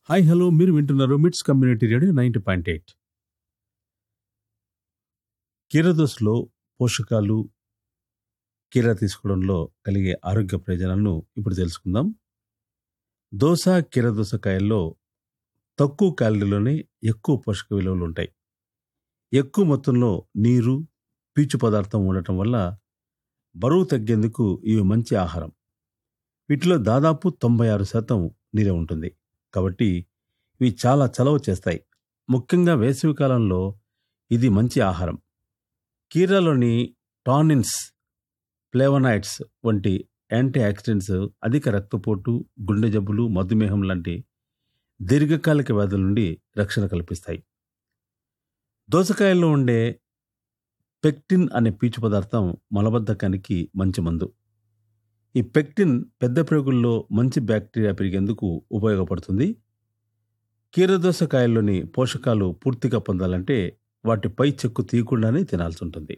hi hello మీరు వింటున్నారు MITS community radio ninety point eight కీరదోసలో పోషకాలు కీర తీసుకోవడంలో కలిగే ఆరోగ్య ప్రయోజనాలను ఇప్పుడు తెలుసుకుందాం దోస కీరదోసకాయల్లో తక్కువ క్యాలరీలోనే ఎక్కువ పోషక విలువలు ఉంటాయి ఎక్కువ మొత్తంలో నీరు పీచు పదార్థం ఉండటం వల్ల బరువు తగ్గేందుకు ఇవి మంచి ఆహారం వీటిలో దాదాపు తొంభై ఆరు శాతం నీరే ఉంటుంది కాబట్టి ఇవి చాలా చలవ చేస్తాయి ముఖ్యంగా వేసవి కాలంలో ఇది మంచి ఆహారం కీరాలోని టానిన్స్ ఫ్లేవనాయిడ్స్ వంటి యాంటీ ఆక్సిడెంట్స్ అధిక రక్తపోటు గుండె జబ్బులు మధుమేహం లాంటి దీర్ఘకాలిక వ్యాధుల నుండి రక్షణ కల్పిస్తాయి దోసకాయల్లో ఉండే పెక్టిన్ అనే పీచు పదార్థం మలబద్ధకానికి మంచి మందు ఈ పెక్టిన్ పెద్ద ప్రేగుల్లో మంచి బ్యాక్టీరియా పెరిగేందుకు ఉపయోగపడుతుంది కీరదోసకాయల్లోని పోషకాలు పూర్తిగా పొందాలంటే వాటి పై చెక్కు తీయకుండానే తినాల్సి ఉంటుంది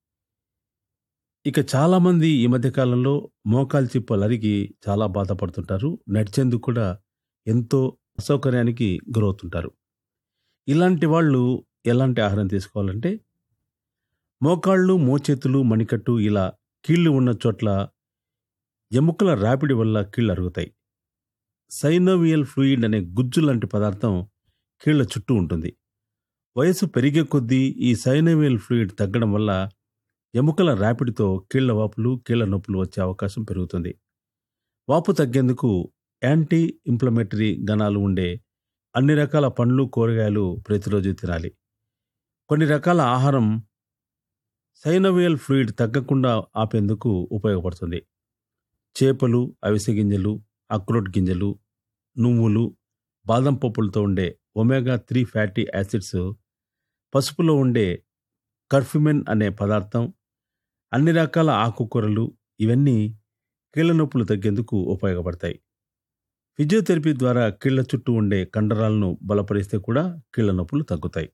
ఇక చాలామంది ఈ మధ్యకాలంలో మోకాలు చిప్పలు అరిగి చాలా బాధపడుతుంటారు నడిచేందుకు కూడా ఎంతో అసౌకర్యానికి గురవుతుంటారు ఇలాంటి వాళ్ళు ఎలాంటి ఆహారం తీసుకోవాలంటే మోకాళ్ళు మోచేతులు మణికట్టు ఇలా కీళ్లు ఉన్న చోట్ల ఎముకల రాపిడి వల్ల కీళ్ళు అరుగుతాయి సైనోవియల్ ఫ్లూయిడ్ అనే గుజ్జు లాంటి పదార్థం కీళ్ల చుట్టూ ఉంటుంది వయసు పెరిగే కొద్దీ ఈ సైనోవియల్ ఫ్లూయిడ్ తగ్గడం వల్ల ఎముకల రాపిడితో కీళ్ల వాపులు కీళ్ల నొప్పులు వచ్చే అవకాశం పెరుగుతుంది వాపు తగ్గేందుకు యాంటీ ఇంప్లమేటరీ గణాలు ఉండే అన్ని రకాల పండ్లు కూరగాయలు ప్రతిరోజు తినాలి కొన్ని రకాల ఆహారం సైనోవియల్ ఫ్లూయిడ్ తగ్గకుండా ఆపేందుకు ఉపయోగపడుతుంది చేపలు అవిసె గింజలు అక్రోట్ గింజలు నువ్వులు బాదం పప్పులతో ఉండే ఒమేగా త్రీ ఫ్యాటీ యాసిడ్స్ పసుపులో ఉండే కర్ఫ్యూమెన్ అనే పదార్థం అన్ని రకాల ఆకుకూరలు ఇవన్నీ కీళ్ల నొప్పులు తగ్గేందుకు ఉపయోగపడతాయి ఫిజియోథెరపీ ద్వారా కీళ్ల చుట్టూ ఉండే కండరాలను బలపరిస్తే కూడా కీళ్ల నొప్పులు తగ్గుతాయి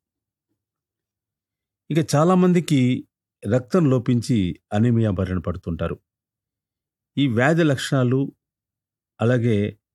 ఇక చాలామందికి రక్తం లోపించి అనీమియా బారిన పడుతుంటారు ఈ వ్యాధి లక్షణాలు అలాగే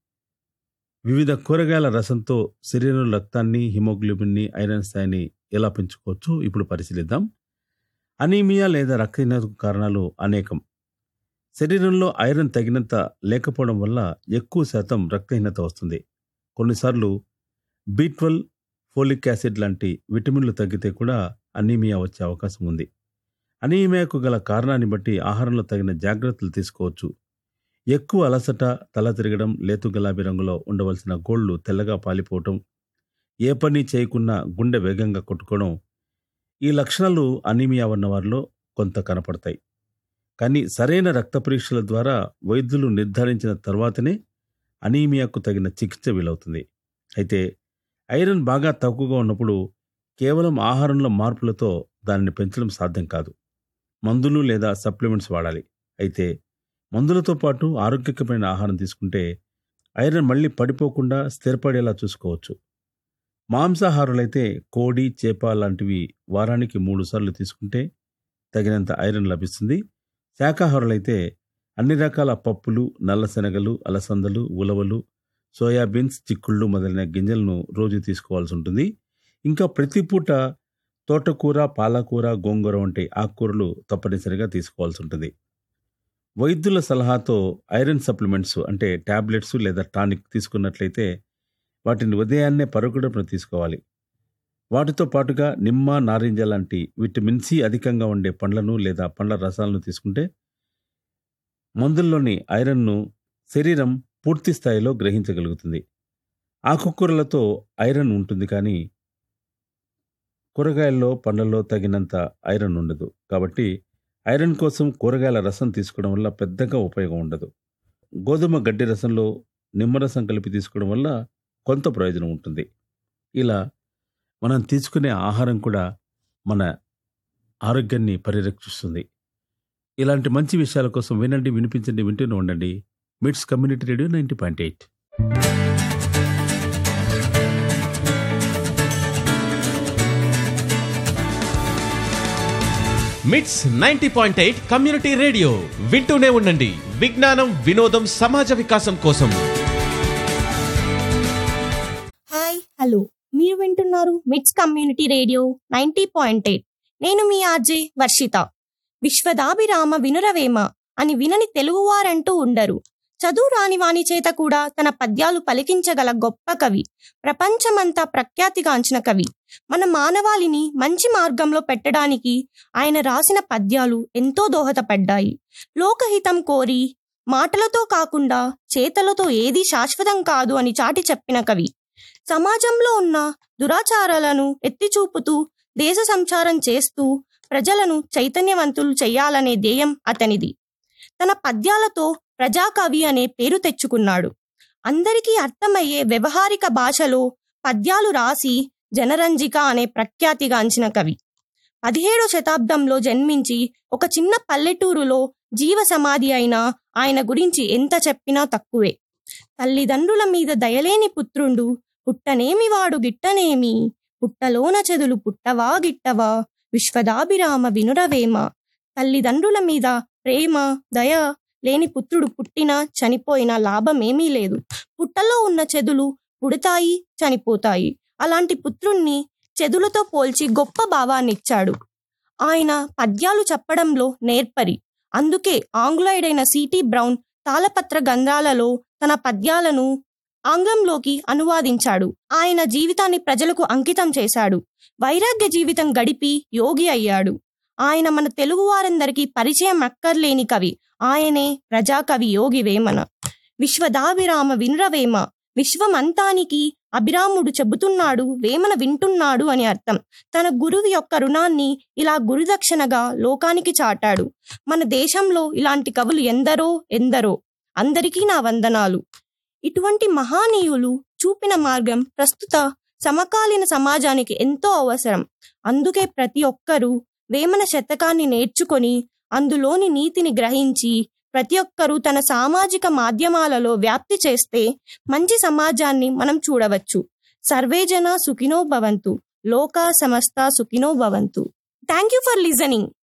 వివిధ కూరగాయల రసంతో శరీరం రక్తాన్ని హిమోగ్లోబిన్ని ఐరన్ స్థాయిని ఎలా పెంచుకోవచ్చో ఇప్పుడు పరిశీలిద్దాం అనీమియా లేదా రక్తహీనతకు కారణాలు అనేకం శరీరంలో ఐరన్ తగినంత లేకపోవడం వల్ల ఎక్కువ శాతం రక్తహీనత వస్తుంది కొన్నిసార్లు బీ ట్వెల్వ్ ఫోలిక్ యాసిడ్ లాంటి విటమిన్లు తగ్గితే కూడా అనీమియా వచ్చే అవకాశం ఉంది అనీమియాకు గల కారణాన్ని బట్టి ఆహారంలో తగిన జాగ్రత్తలు తీసుకోవచ్చు ఎక్కువ అలసట తల తిరగడం లేతు గులాబీ రంగులో ఉండవలసిన గోళ్లు తెల్లగా పాలిపోవటం ఏ పని చేయకున్నా గుండె వేగంగా కొట్టుకోవడం ఈ లక్షణాలు అనీమియా ఉన్న వారిలో కొంత కనపడతాయి కానీ సరైన రక్త పరీక్షల ద్వారా వైద్యులు నిర్ధారించిన తర్వాతనే అనీమియాకు తగిన చికిత్స వీలవుతుంది అయితే ఐరన్ బాగా తక్కువగా ఉన్నప్పుడు కేవలం ఆహారంలో మార్పులతో దానిని పెంచడం సాధ్యం కాదు మందులు లేదా సప్లిమెంట్స్ వాడాలి అయితే మందులతో పాటు ఆరోగ్యకరమైన ఆహారం తీసుకుంటే ఐరన్ మళ్ళీ పడిపోకుండా స్థిరపడేలా చూసుకోవచ్చు మాంసాహారులైతే కోడి చేప లాంటివి వారానికి మూడు సార్లు తీసుకుంటే తగినంత ఐరన్ లభిస్తుంది శాకాహారులైతే అన్ని రకాల పప్పులు నల్ల శనగలు అలసందలు ఉలవలు సోయాబీన్స్ చిక్కుళ్ళు మొదలైన గింజలను రోజు తీసుకోవాల్సి ఉంటుంది ఇంకా ప్రతి పూట తోటకూర పాలకూర గోంగూర వంటి ఆకుకూరలు తప్పనిసరిగా తీసుకోవాల్సి ఉంటుంది వైద్యుల సలహాతో ఐరన్ సప్లిమెంట్స్ అంటే టాబ్లెట్స్ లేదా టానిక్ తీసుకున్నట్లయితే వాటిని ఉదయాన్నే పరుగుడపున తీసుకోవాలి వాటితో పాటుగా నిమ్మ నారింజ లాంటి విటమిన్ సి అధికంగా ఉండే పండ్లను లేదా పండ్ల రసాలను తీసుకుంటే మందుల్లోని ఐరన్ను శరీరం పూర్తి స్థాయిలో గ్రహించగలుగుతుంది ఆకుకూరలతో ఐరన్ ఉంటుంది కానీ కూరగాయల్లో పండ్లలో తగినంత ఐరన్ ఉండదు కాబట్టి ఐరన్ కోసం కూరగాయల రసం తీసుకోవడం వల్ల పెద్దగా ఉపయోగం ఉండదు గోధుమ గడ్డి రసంలో నిమ్మరసం కలిపి తీసుకోవడం వల్ల కొంత ప్రయోజనం ఉంటుంది ఇలా మనం తీసుకునే ఆహారం కూడా మన ఆరోగ్యాన్ని పరిరక్షిస్తుంది ఇలాంటి మంచి విషయాల కోసం వినండి వినిపించండి వింటూనే ఉండండి MITS community radio ninety point eight MITS ninety point eight community radio వింటూనే ఉండండి విజ్ఞానం వినోదం సమాజ వికాసం కోసం హలో మీరు వింటున్నారు MITS community radio ninety point eight నేను మీ ఆర్జే వర్షిత విశ్వదాభిరామ వినురవేమ అని వినని తెలుగువారంటూ ఉండరు చదువు రాని వాని చేత కూడా తన పద్యాలు పలికించగల గొప్ప కవి ప్రపంచమంతా ప్రఖ్యాతిగాంచిన కవి మన మానవాళిని మంచి మార్గంలో పెట్టడానికి ఆయన రాసిన పద్యాలు ఎంతో దోహదపడ్డాయి లోకహితం కోరి మాటలతో కాకుండా చేతలతో ఏది శాశ్వతం కాదు అని చాటి చెప్పిన కవి సమాజంలో ఉన్న దురాచారాలను ఎత్తిచూపుతూ దేశ సంచారం చేస్తూ ప్రజలను చైతన్యవంతులు చేయాలనే ధ్యేయం అతనిది తన పద్యాలతో ప్రజాకవి అనే పేరు తెచ్చుకున్నాడు అందరికీ అర్థమయ్యే వ్యవహారిక భాషలో పద్యాలు రాసి జనరంజిక అనే ప్రఖ్యాతిగాంచిన కవి పదిహేడో శతాబ్దంలో జన్మించి ఒక చిన్న పల్లెటూరులో జీవ సమాధి అయిన ఆయన గురించి ఎంత చెప్పినా తక్కువే తల్లిదండ్రుల మీద దయలేని పుత్రుండు పుట్టనేమి వాడు గిట్టనేమి పుట్టలోన చెదులు పుట్టవా గిట్టవా విశ్వదాభిరామ వినురవేమ తల్లిదండ్రుల మీద ప్రేమ దయ లేని పుత్రుడు పుట్టినా చనిపోయినా లాభమేమీ లేదు పుట్టలో ఉన్న చెదులు పుడతాయి చనిపోతాయి అలాంటి పుత్రుణ్ణి చెదులతో పోల్చి గొప్ప భావాన్నిచ్చాడు ఆయన పద్యాలు చెప్పడంలో నేర్పరి అందుకే ఆంగ్లేయుడైన సిటీ బ్రౌన్ తాళపత్ర గంధాలలో తన పద్యాలను ఆంగ్లంలోకి అనువాదించాడు ఆయన జీవితాన్ని ప్రజలకు అంకితం చేశాడు వైరాగ్య జీవితం గడిపి యోగి అయ్యాడు ఆయన మన తెలుగు వారందరికీ పరిచయం అక్కర్లేని కవి ఆయనే ప్రజాకవి యోగి వేమన విశ్వదాభిరామ వినురవేమ విశ్వమంతానికి అభిరాముడు చెబుతున్నాడు వేమన వింటున్నాడు అని అర్థం తన గురువు యొక్క రుణాన్ని ఇలా గురుదక్షిణగా లోకానికి చాటాడు మన దేశంలో ఇలాంటి కవులు ఎందరో ఎందరో అందరికీ నా వందనాలు ఇటువంటి మహానీయులు చూపిన మార్గం ప్రస్తుత సమకాలీన సమాజానికి ఎంతో అవసరం అందుకే ప్రతి ఒక్కరూ వేమన శతకాన్ని నేర్చుకొని అందులోని నీతిని గ్రహించి ప్రతి ఒక్కరూ తన సామాజిక మాధ్యమాలలో వ్యాప్తి చేస్తే మంచి సమాజాన్ని మనం చూడవచ్చు సర్వేజన సుఖినో భవంతు లోకా సమస్త సుఖినో భవంతు థ్యాంక్ యూ ఫర్ లిజనింగ్